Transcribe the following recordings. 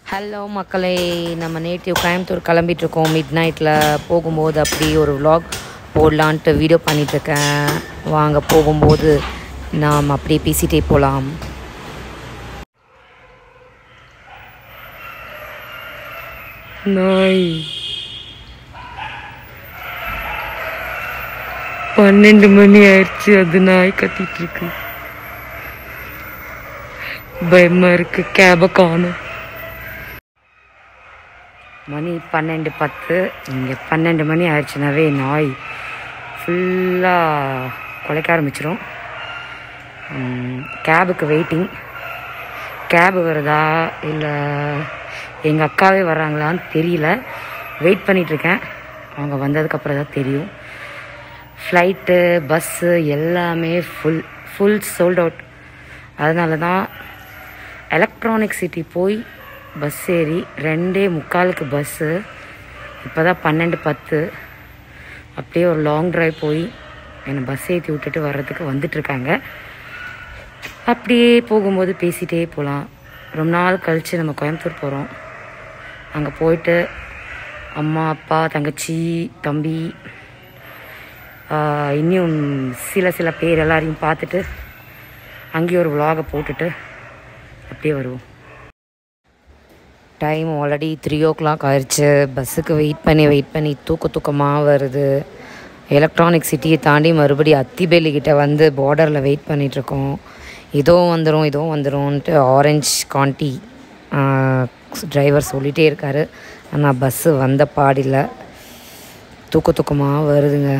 hello மக்களே நம்ம native Coimbatore கிளம்பிட்டு இருக்கோம் மிட் நைட்டில் போகும்போது அப்படி ஒரு vlog போடலான்ட்டு வீடியோ பண்ணிகிட்ருக்கேன் வாங்க போகும்போது நாம் அப்படியே பேசிகிட்டே போகலாம் நாய் பன்னெண்டு மணி ஆயிடுச்சு அது நாய் கத்திட்டு இருக்கு பயமா இருக்கு கேபை காணும் மணி பன்னெண்டு பத்து இங்கே பன்னெண்டு மணி ஆயிடுச்சுனாவே நாய் ஃபுல்லாக குலைக்க ஆரம்பிச்சிரும் கேபுக்கு வெயிட்டிங் கேபு வருதா இல்லை எங்கள் அக்காவே வர்றாங்களான்னு தெரியல வெயிட் பண்ணிகிட்ருக்கேன் அவங்க வந்ததுக்கப்புறம் தான் தெரியும் ஃப்ளைட்டு பஸ்ஸு எல்லாமே ஃபுல் ஃபுல் சோல்ட் அவுட் அதனால தான் எலக்ட்ரானிக் சிட்டி போய் பஸ் ஏறி ரெண்டே முக்காலுக்கு பஸ்ஸு இப்போ தான் பன்னெண்டு பத்து அப்படியே ஒரு லாங் டிரைவ் போய் என்னை பஸ் ஏற்றி விட்டுட்டு வர்றதுக்கு வந்துட்டுருக்காங்க அப்படியே போகும்போது பேசிகிட்டே போகலாம் ரொம்ப நாள் கழித்து நம்ம கோயம்புத்தூர் போகிறோம் அங்கே போயிட்டு அம்மா அப்பா தங்கச்சி தம்பி ஆஹ், இன்னும் சில சில பேர் எல்லாரையும் பார்த்துட்டு அங்கேயே ஒரு vlog-அ போட்டுட்டு அப்படியே வருவோம் time already three o'clock ஆயிடுச்சு பஸ்ஸுக்கு வெயிட் பண்ணி வெயிட் பண்ணி தூக்க தூக்கமாக வருது எலக்ட்ரானிக் சிட்டியை தாண்டி மறுபடியும் அத்திபேலி கிட்ட வந்து பார்டரில் வெயிட் பண்ணிகிட்ருக்கோம் இதுவும் வந்துடும் இதுவும் வந்துடும்ன்ட்டு ஆரஞ்ச் காண்டி டிரைவர் சொல்லிகிட்டே இருக்காரு ஆனால் பஸ்ஸு வந்த பாடில்லை தூக்க தூக்கமாக வருதுங்க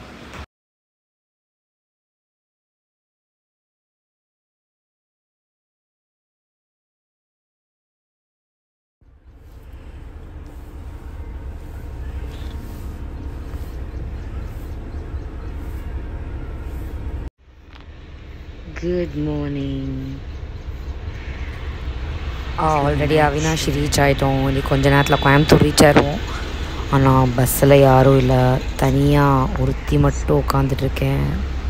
good morning already Avinashi reach ஆகிட்டோம் இனி கொஞ்ச நேரத்தில் கோயம்புத்தூர் ரீச் ஆயிடுவோம் ஆனால் பஸ்ஸில் யாரும் இல்லை தனியாக ஒருத்தி மட்டும் உட்காந்துட்ருக்கேன்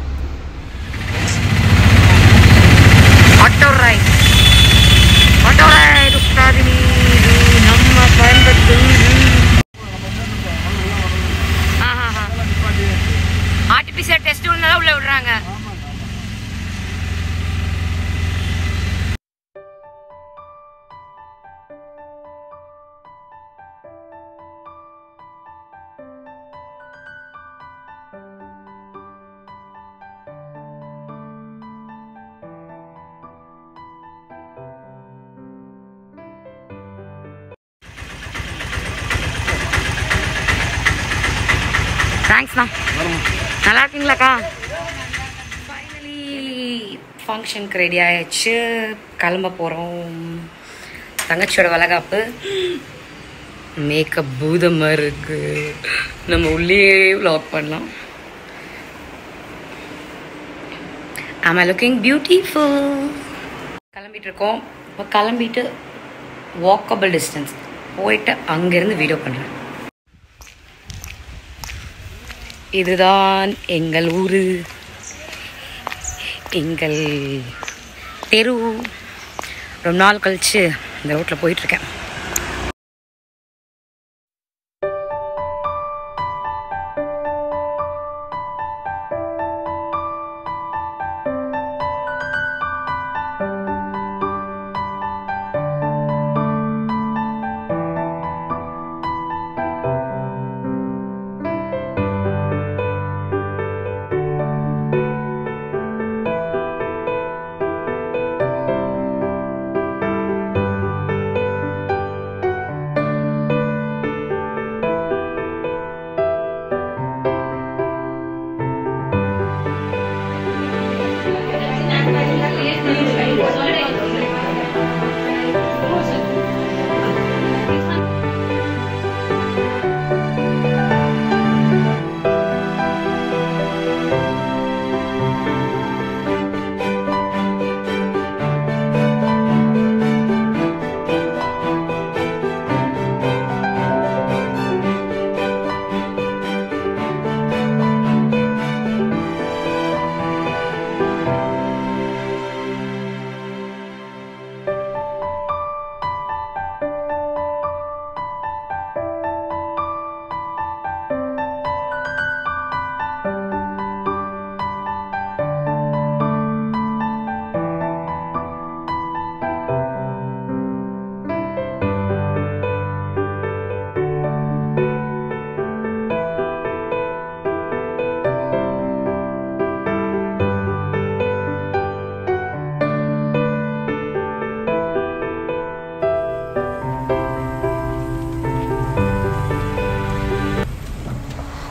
ஆட்டோ ரைட் ஆட்டோ ரைட் உட்காதினி நம்ம கோயம்புத்தூர் ஆர்டிபிசிஆர் டெஸ்ட் உள்ளனால உள்ள விடுறாங்க தேங்க்ஸ்ண்ணா நல்லா இருக்கீங்களாக்கா ஃபைனலி ஃபங்க்ஷனுக்கு ரெடி ஆயிடுச்சு கிளம்ப போகிறோம் தங்கச்சியோட வளகாப்பு மேக்கப் பூதமாக இருக்கு நம்ம உள்ளே vlog பண்ணலாம் ஆமா லுக்கிங் பியூட்டிஃபுல் கிளம்பிட்டு இருக்கோம் இப்போ கிளம்பிட்டு வாக்கபிள் டிஸ்டன்ஸ் போயிட்டு அங்கேருந்து வீடியோ பண்ணுறேன் இதுதான் எங்கள் ஊர் எங்கள் தெரு ரொம்ப நாள் கழிச்சு இந்த ரோட்டில் போயிட்டுருக்கேன்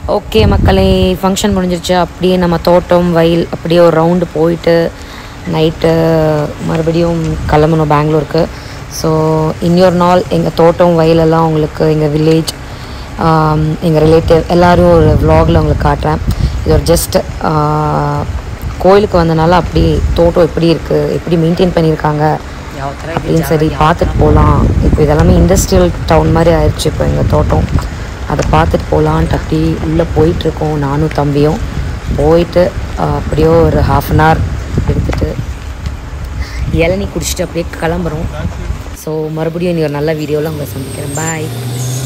ஓகே மக்களே ஃபங்க்ஷன் முடிஞ்சிருச்சு அப்படியே நம்ம தோட்டம் வயல் அப்படியே ஒரு ரவுண்டு போயிட்டு நைட்டு மறுபடியும் கிளம்பணும் பெங்களூருக்கு ஸோ இன்னொரு நாள் எங்கள் தோட்டம் வயலெல்லாம் உங்களுக்கு எங்கள் வில்லேஜ் எங்கள் ரிலேட்டிவ் எல்லோரும் ஒரு vlogல உங்களுக்கு காட்டுறேன் இது ஒரு ஜஸ்ட் கோயிலுக்கு வந்தனால அப்படி தோட்டம் எப்படி இருக்குது எப்படி மெயின்டைன் பண்ணியிருக்காங்க அப்படின்னு சரி பார்த்துட்டு போகலாம் இப்போ இதெல்லாமே இண்டஸ்ட்ரியல் டவுன் மாதிரி ஆயிடுச்சு இப்போ எங்கள் தோட்டம் அதை பார்த்துட்டு போகலான்ட்டு அப்படி உள்ளே போயிட்டுருக்கோம் நானும் தம்பியும் போயிட்டு ஆஹ், அப்படியே ஒரு ஹாஃப் அன் ஹவர் எடுத்துட்டு இளநீ குடிச்சிட்டு அப்படியே கிளம்புறோம் ஸோ மறுபடியும் இனி ஒரு நல்ல வீடியோவில் உங்களை சந்திக்கிறேன் பாய்